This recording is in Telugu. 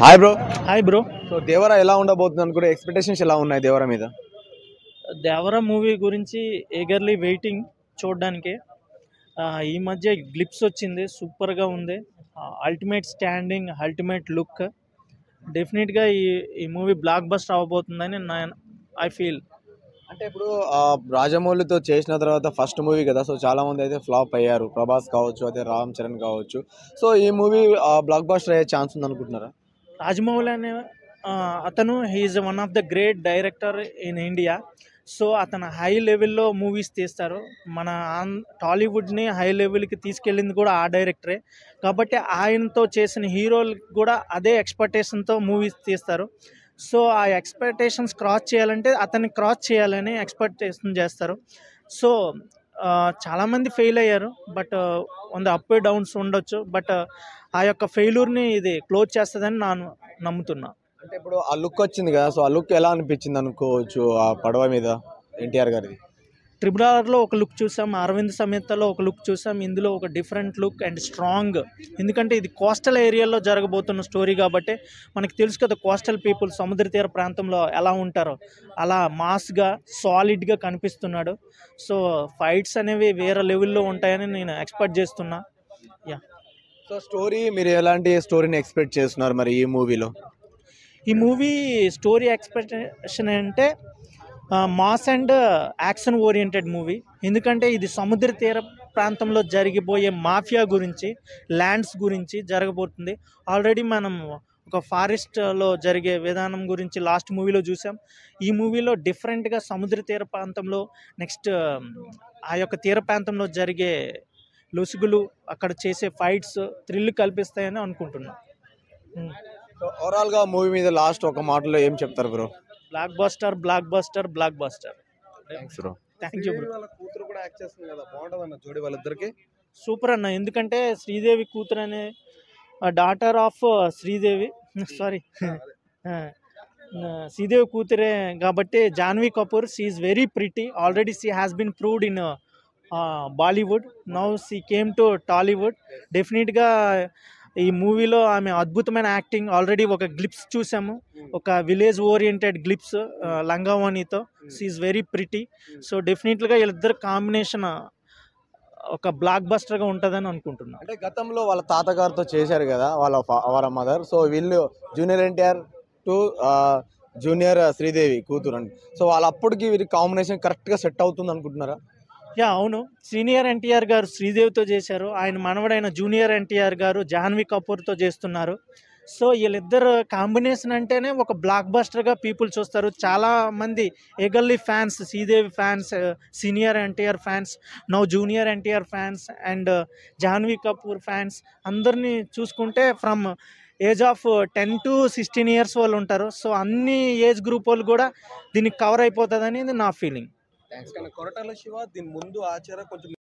hi bro hi bro so Devara ఎలా ఉండబోతుంది అనుకుంటే ఎక్స్పెక్టేషన్స్ ఎలా ఉన్నాయి దేవరా మీద దేవరా మూవీ గురించి ఏగర్లీ వెయిటింగ్ చూడడానికి ఆ, ఈ మధ్య గ్లిప్స్ వచ్చింది సూపర్గా ఉంది అల్టిమేట్ స్టాండింగ్ అల్టిమేట్ లుక్ డెఫినెట్గా ఈ ఈ మూవీ బ్లాక్ బస్టర్ అవ్వబోతుందని నా ఐ ఫీల్ అంటే ఇప్పుడు ఆ, రాజమౌళితో చేసిన తర్వాత ఫస్ట్ మూవీ కదా సో చాలా మంది అయితే ఫ్లాప్ అయ్యారు ప్రభాస్ కావచ్చు అదే రామ్ చరణ్ కావచ్చు సో ఈ మూవీ బ్లాక్ బాస్టర్ అయ్యే ఛాన్స్ ఉంది అనుకుంటున్నారా రాజమౌళి అనే ఆ, అతను he's one of the great director in India so అతను హై లెవెల్లో మూవీస్ తీస్తారు మన ఆన్ టాలీవుడ్ని హై లెవెల్కి తీసుకెళ్ళింది కూడా ఆ డైరెక్టరే కాబట్టి ఆయనతో చేసిన హీరోలు కూడా అదే ఎక్స్పెక్టేషన్తో మూవీస్ తీస్తారు సో ఆ ఎక్స్పెక్టేషన్స్ క్రాస్ చేయాలంటే అతన్ని క్రాస్ చేయాలని ఎక్స్పెక్టేషన్ చేస్తారు సో ఆ, చాలామంది ఫెయిల్ అయ్యారు బట్ వంద అప్ డౌన్స్ ఉండొచ్చు బట్ ఆ యొక్క ఫెయిల్యూర్ని ఇది క్లోజ్ చేస్తుందని నేను నమ్ముతున్నా అంటే ఇప్పుడు ఆ లుక్ వచ్చింది కదా సో ఆ లుక్ ఎలా అనిపించింది అనుకోవచ్చు ఆ పడవ మీద ఎన్టీఆర్ గారిది ట్రిపుల్ ఆర్లో ఒక లుక్ చూసాం అరవింద్ సమేతలో ఒక లుక్ చూసాం ఇందులో ఒక డిఫరెంట్ లుక్ అండ్ స్ట్రాంగ్ ఎందుకంటే ఇది కోస్టల్ ఏరియాలో జరగబోతున్న స్టోరీ కాబట్టి మనకి తెలుసు కదా కోస్టల్ పీపుల్ సముద్ర తీర ప్రాంతంలో ఎలా ఉంటారో అలా మాస్గా సాలిడ్గా కనిపిస్తున్నాడు సో ఫైట్స్ అనేవి వేరే లెవెల్లో ఉంటాయని నేను ఎక్స్పెక్ట్ చేస్తున్నా యా సో స్టోరీ మీరు ఎలాంటి స్టోరీని ఎక్స్పెక్ట్ చేస్తున్నారు మరి ఈ మూవీలో ఈ మూవీ స్టోరీ ఎక్స్పెక్టేషన్ అంటే mass and action oriented movie ఎందుకంటే ఇది సముద్ర తీర ప్రాంతంలో జరిగిపోయే మాఫియా గురించి ల్యాండ్స్ గురించి జరగబోతుంది ఆల్రెడీ మనం ఒక ఫారెస్ట్లో జరిగే విధానం గురించి లాస్ట్ మూవీలో చూసాం ఈ మూవీలో డిఫరెంట్గా సముద్ర తీర ప్రాంతంలో నెక్స్ట్ ఆ యొక్క తీర ప్రాంతంలో జరిగే లొసుగులు అక్కడ చేసే ఫైట్స్ థ్రిల్ కల్పిస్తాయని అనుకుంటున్నాను సో ఓవరాల్గా మూవీ మీద లాస్ట్ ఒక మాటలో ఏం చెప్తారు bro blockbuster blockbuster blockbuster thanks bro thank you bro వాళ్ళ కూతురు కూడా యాక్ట్ చేస్తుంది కదా బాగుంటుంది అన్న జోడి వాళ్ళిద్దరికి సూపర్ అన్న ఎందుకంటే శ్రీదేవి కూతురు అనే daughter of Sridevi sorry Sridevi కూతురే కాబట్టి Janhvi Kapoor she is very pretty already she has been proved in Bollywood now she came to Tollywood డెఫినెట్గా ఈ మూవీలో ఆమె అద్భుతమైన యాక్టింగ్ ఆల్రెడీ ఒక గ్లిప్స్ చూసాము ఒక విలేజ్ ఓరియంటెడ్ గ్లిప్స్ లంగావాణితో she is very pretty so డెఫినెట్గా వీళ్ళిద్దరు కాంబినేషన్ ఒక బ్లాక్ బస్టర్గా ఉంటుందని అనుకుంటున్నాను అంటే గతంలో వాళ్ళ తాతగారితో చేశారు కదా వాళ్ళ ఫా- వాళ్ళ మదర్ సో వీళ్ళు junior NTR to junior Sridevi కూతురు అండి సో వాళ్ళ అప్పటికి వీరి కాంబినేషన్ కరెక్ట్గా సెట్ అవుతుంది అనుకుంటున్నారా యా అవును సీనియర్ ఎన్టీఆర్ గారు శ్రీదేవితో చేశారు ఆయన మనవడైన జూనియర్ ఎన్టీఆర్ గారు జాహ్నవి కపూర్తో చేస్తున్నారు సో వీళ్ళిద్దరు కాంబినేషన్ అంటేనే ఒక బ్లాక్ బస్టర్గా పీపుల్ చూస్తారు చాలా మంది eagerly fans Sridevi fans senior NTR fans now junior NTR fans and Janhvi Kapoor fans అందరినీ చూసుకుంటే from age of ten to sixteen years వాళ్ళు ఉంటారు సో అన్ని ఏజ్ గ్రూప్ వాళ్ళు కూడా దీనికి కవర్ అయిపోతుంది అనేది నా ఫీలింగ్ కొరటాల శివ దీని ముందు ఆచార కొంచెం